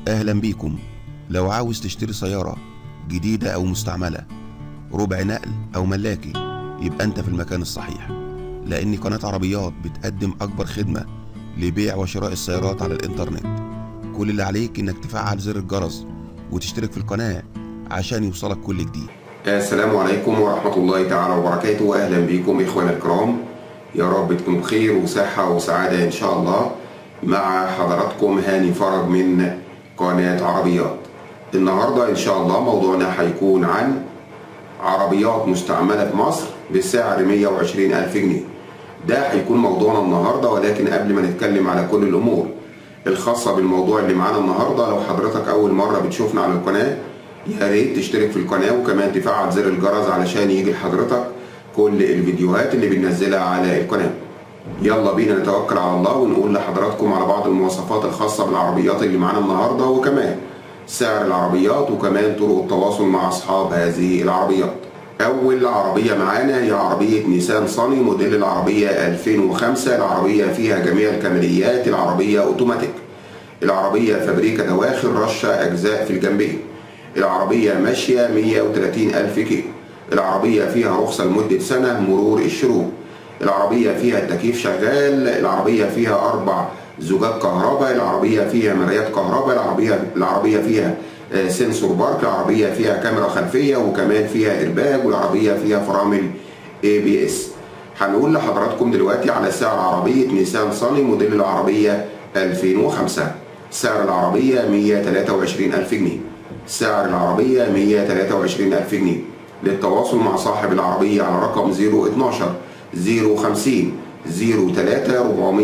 أهلا بيكم لو عاوز تشتري سيارة جديدة أو مستعملة ربع نقل أو ملاكي يبقى أنت في المكان الصحيح لأن قناة عربيات بتقدم أكبر خدمة لبيع وشراء السيارات على الإنترنت كل اللي عليك إنك تفعل زر الجرس وتشترك في القناة عشان يوصلك كل جديد السلام عليكم ورحمة الله تعالى وبركاته وأهلا بكم إخوانا الكرام يا رب تكونوا بخير وصحة وسعادة إن شاء الله مع حضراتكم هاني فرج من قناة عربيات النهاردة إن شاء الله موضوعنا هيكون عن عربيات مستعملة في مصر بسعر 120 ألف جنيه ده هيكون موضوعنا النهاردة ولكن قبل ما نتكلم على كل الأمور الخاصة بالموضوع اللي معانا النهاردة لو حضرتك أول مرة بتشوفنا على القناة يا ريت تشترك في القناة وكمان تفعل زر الجرس علشان يجي لحضرتك كل الفيديوهات اللي بننزلها على القناة يلا بينا نتوكل على الله ونقول لحضراتكم على بعض المواصفات الخاصة بالعربيات اللي معانا النهاردة وكمان سعر العربيات وكمان طرق التواصل مع أصحاب هذه العربيات أول عربية معانا هي عربية نيسان صاني موديل العربية 2005 العربية فيها جميع الكماليات العربية أوتوماتيك العربية فابريكا دواخل رشة أجزاء في الجنبين العربية ماشية 130 ألف كيلو العربية فيها رخصة لمدة سنة مرور الشروط العربية فيها التكييف شغال العربية فيها أربع زجاج كهرباء العربية فيها مرايات كهرباء العربية العربية فيها سنسور بارك العربية فيها كاميرا خلفية وكمان فيها إرباج والعربية فيها فرامل اي بي اس هنقول لحضراتكم دلوقتي على سعر عربية نيسان صاني موديل العربية 2005 سعر العربية 123 ألف جنيه سعر العربية 123 ألف جنيه للتواصل مع صاحب العربية على رقم 012 050 03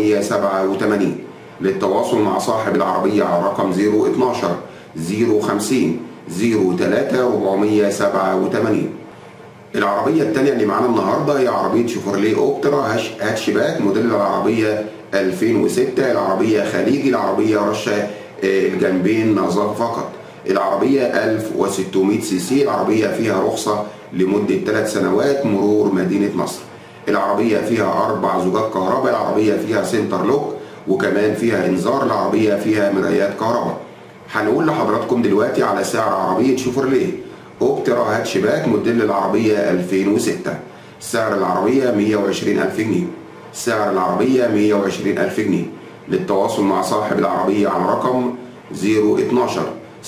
487 للتواصل مع صاحب العربية على رقم 012 050 03 487 العربية الثانية اللي معانا النهاردة هي عربية شيفروليه اوبترا هاتشباك موديل العربية 2006 العربية خليجي العربية رشة الجنبين نظافة فقط العربية 1600 سي سي العربية فيها رخصة لمدة 3 سنوات مرور مدينة نصر العربية فيها أربع زجاج كهرباء العربية فيها سنتر لوك وكمان فيها إنذار العربية فيها مرايات كهرباء هنقول لحضراتكم دلوقتي على سعر عربية شيفروليه اوبترا هاتشباك موديل العربية 2006 سعر العربية 120 ألف جنيه سعر العربية 120 ألف جنيه للتواصل مع صاحب العربية على رقم 012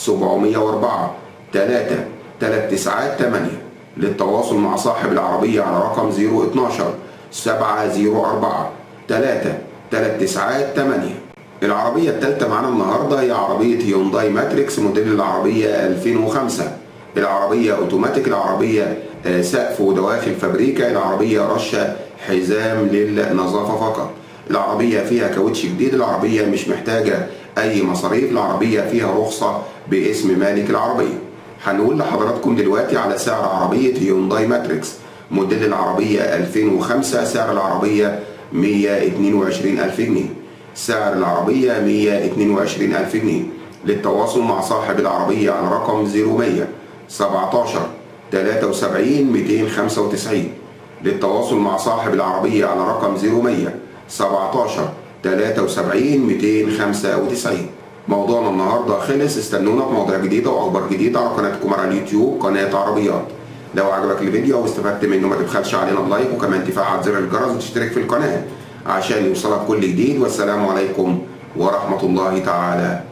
704 3 3 9 8 للتواصل مع صاحب العربية على رقم 012 704 3 3 9 8 العربية الثالثة معانا النهاردة هي عربية هيونداي ماتريكس موديل العربية 2005 العربية اوتوماتيك العربية سقف ودواخل فابريكا العربية رشة حزام للنظافة فقط العربية فيها كاوتش جديد العربية مش محتاجة أي مصاريف العربية فيها رخصة باسم مالك العربية هنقول لحضراتكم دلوقتي على سعر عربية هيونداي ماتريكس موديل العربية 2005 سعر العربية 122 ألف جنيه سعر العربية 122 ألف جنيه للتواصل مع صاحب العربية على رقم 0100 17 73 295 للتواصل مع صاحب العربية على رقم 0100 17 73 295 موضوعنا النهارده خلص استنونا في مواضيع جديده واخبار جديده على قناتكم على اليوتيوب قناه عربيات لو عجبك الفيديو واستفدت منه ما تبخلش علينا اللايك وكمان تفعل زر الجرس وتشترك في القناه عشان يوصلك كل جديد والسلام عليكم ورحمه الله تعالى